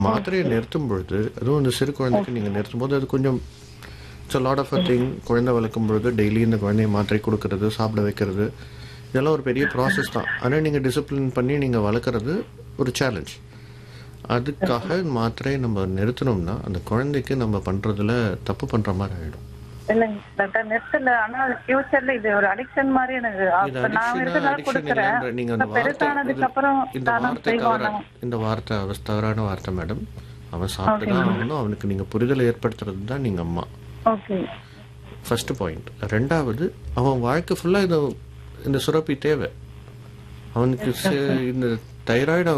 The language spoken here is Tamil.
மாத்திரையை நிறுத்தும் பொழுது அதுவும் இந்த சிறு குழந்தைக்கு நீங்கள் நிறுத்தும் போது அது கொஞ்சம் it's lot of a thing குழந்தை வளர்க்கும் பொழுது டெய்லி இந்த குழந்தைய மாத்திரை கொடுக்கறது சாப்பிட வைக்கிறது இதெல்லாம் ஒரு பெரிய ப்ராசஸ் தான் ஆனால் நீங்கள் டிசிப்ளின் பண்ணி நீங்கள் வளர்க்குறது ஒரு சேலஞ்ச் அதுக்காக மாத்திரையை நம்ம நிறுத்தினோம்னா அந்த குழந்தைக்கு நம்ம பண்ணுறதுல தப்பு பண்ணுற மாதிரி ஆகிடும் இல்லைங்க டாக்டர் நிறுத்தல ஆனா ஃபியூச்சர்ல இது ஒரு அடிக்ஷன் மாதிரி எனக்கு இது அப்ப நான் addiction-ஆ, இருக்கிறதால addiction கொடுக்குறேன் இல்லைன்ற- நீங்க அந்த இப்ப வார்த்தை பெருசானதுக்கு இது- அப்புறம் இந்த தானா வார்த்தை தவற செய்வானா இந்த வார்த்தை அவ- தவறான வார்த்தை மேடம் அவன் சாப்பிட்டு தான் ஆகணும் அவனுக்கு நீங்க புரிதலை ஏற்படுத்துறது தான் நீங்க அம்மா ஓகே ஃபர்ஸ்ட் பாயிண்ட் ரெண்டாவது அவன் வாழ்க்கை ஃபுல்லா இது இந்த சுரப்பி தேவை அவனுக்கு சே- இந்த தைராய்டு